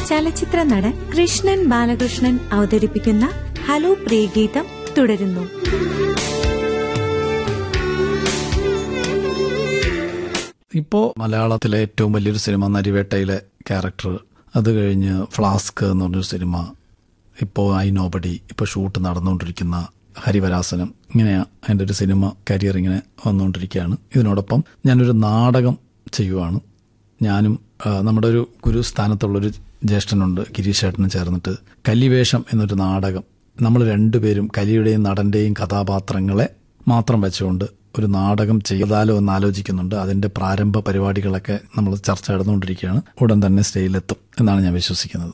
ചലച്ചിത്ര നടൻ കൃഷ്ണൻ ബാലകൃഷ്ണൻ അവതരിപ്പിക്കുന്ന ഹലോ പ്രിയഗീതം തുടരുന്നു ഇപ്പോൾ മലയാളത്തിലെ ഏറ്റവും വലിയൊരു സിനിമ നരിവേട്ടയിലെ ക്യാരക്ടർ അത് കഴിഞ്ഞ് ഫ്ലാസ്ക് എന്ന് പറഞ്ഞൊരു സിനിമ ഇപ്പോൾ ഐ നോബഡി ഇപ്പോൾ ഷൂട്ട് നടന്നുകൊണ്ടിരിക്കുന്ന ഹരിവരാസനം ഇങ്ങനെയാ എൻ്റെ ഒരു സിനിമ കരിയർ ഇങ്ങനെ വന്നുകൊണ്ടിരിക്കുകയാണ് ഇതിനോടൊപ്പം ഞാനൊരു നാടകം ചെയ്യുവാണ് ഞാനും ആ, നമ്മുടെ ഒരു ഗുരുസ്ഥാനത്തുള്ളൊരു ജ്യേഷ്ഠനുണ്ട് ഗിരീഷേട്ടനും ചേർന്നിട്ട് കലിവേഷം എന്നൊരു നാടകം നമ്മൾ രണ്ടുപേരും കലിയുടെയും നടന്റെയും കഥാപാത്രങ്ങളെ മാത്രം വെച്ചുകൊണ്ട് ഒരു നാടകം ചെയ്താലോ എന്ന് ആലോചിക്കുന്നുണ്ട് അതിന്റെ പ്രാരംഭ പരിപാടികളൊക്കെ നമ്മൾ ചർച്ച നടന്നുകൊണ്ടിരിക്കുകയാണ് ഉടൻ തന്നെ സ്റ്റേജിലെത്തും എന്നാണ് ഞാൻ വിശ്വസിക്കുന്നത്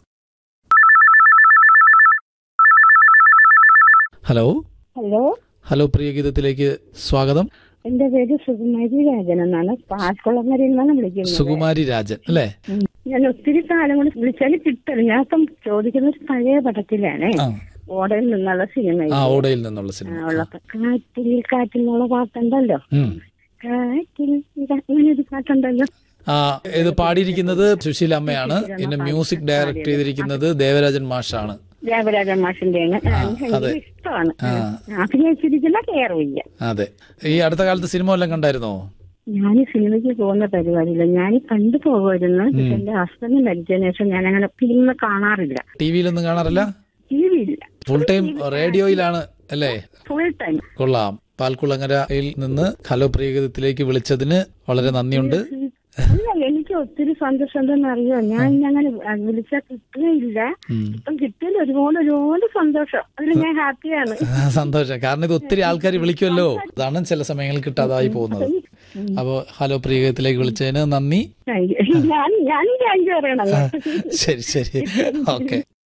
ഹലോ ഹലോ ഹലോ പ്രിയ ഗീതത്തിലേക്ക് സ്വാഗതം എന്റെ പേര് സുകുമാരി രാജൻ എന്നാണ് പാൽക്കുളങ്ങരയിൽ നിന്നാണ് വിളിക്കുന്നത് സുകുമാരി രാജൻ അല്ലേ ഉം. ഞാൻ ഒത്തിരി കാലം കൊണ്ട് വിളിച്ചാൽ കിട്ടില്ല ഞാൻ ഇപ്പം ചോദിക്കുന്ന ഒരു പഴയ പടത്തിലാണ് ആ ഓടയിൽ നിന്നുള്ള സിനിമ ആ ഓടയിൽ നിന്നുള്ള സിനിമ ഉള്ള കാറ്റിൽ കാറ്റിൽ എന്നുള്ള പാട്ടുണ്ടല്ലോ ഉം. കാറ്റിൽ ഇതാ, അങ്ങനെ ഒരു പാട്ടുണ്ടല്ലോ ആ ഇത് പാടിയിരിക്കുന്നത് സുശീല അമ്മയാണ് പിന്നെ മ്യൂസിക് ഡയറക്ട് ചെയ്തിരിക്കുന്നത് ദേവരാജൻ മാഷാണ് ദേവരാജൻ മാഷിന്റെയാണ് ആ, എനിക്ക് അതെ. ഇഷ്ടമാണ് ആ. അഭിനയിച്ചിരിക്കുന്ന കേറില്ല അതെ ഈ അടുത്ത കാലത്ത് സിനിമ വല്ലതും കണ്ടായിരുന്നോ ഞാൻ ഈ സിനിമയ്ക്ക് പോകുന്ന പരിപാടിയില്ല ഞാൻ കണ്ടു പോകുമായിരുന്നു പക്ഷെ എന്റെ ഹസ്ബൻഡ് മരിച്ചതിന് ശേഷം ഞാൻ അങ്ങനെ ഫിലിം കാണാറില്ല ടി വിയിലൊന്നും കാണാറില്ല ടി വി ഇല്ല ഫുൾ ടൈം റേഡിയോയിലാണ് അല്ലേ ഫുൾ ടൈം കൊള്ളാം പാൽക്കുളങ്ങരയിൽ നിന്ന് ഹലോ പ്രിയഗീതത്തിലേക്ക് വിളിച്ചതിന് വളരെ നന്ദിയുണ്ട് അല്ല എനിക്ക് ഒത്തിരി സന്തോഷം എന്തെന്ന് അറിയോ ഞാൻ അങ്ങനെ വിളിച്ചാൽ കിട്ടുകയില്ല ഉം. ഇപ്പം കിട്ടിയാൽ ഒരുപാട് ഒരുപാട് സന്തോഷം അതിൽ ഞാൻ ഹാപ്പിയാണ് ആ, സന്തോഷം കാരണം ഇത് ഒത്തിരി ആൾക്കാർ വിളിക്കുമല്ലോ അതാണ് ചില സമയങ്ങളിൽ കിട്ടാതായി പോകുന്നത് അപ്പോ ഹലോ പ്രിയഗീതത്തിലേക്ക് വിളിച്ചതിന് നന്ദി താങ്ക് യു ഞാൻ ഞാൻ താങ്ക് യു പറയണല്ലോ ശരി ശരി ഓക്കെ